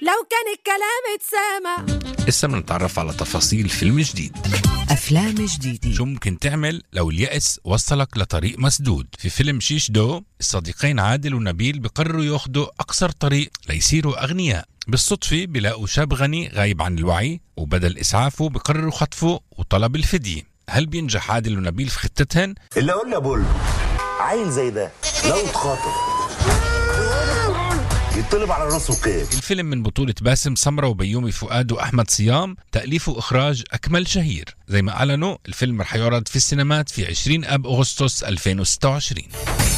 لو كان الكلام اتسامع لسه بنتعرف على تفاصيل فيلم جديد أفلام جديدة شو ممكن تعمل لو اليأس وصلك لطريق مسدود في فيلم شيش دو الصديقين عادل ونبيل بقرروا ياخدوا أقصر طريق ليصيروا أغنياء بالصدفة بلاقوا شاب غني غايب عن الوعي وبدل إسعافه بقرروا خطفه وطلب الفدية هل بينجح عادل ونبيل في خطتهن؟ اللي اقول يا بول عيل زي ده لو اتخاطب يطلب على راسه كام الفيلم من بطولة باسم سمرة وبيومي فؤاد وأحمد صيام تأليف وإخراج أكمل شهير زي ما أعلنوا الفيلم رح يعرض في السينمات في 20 أب أغسطس 2026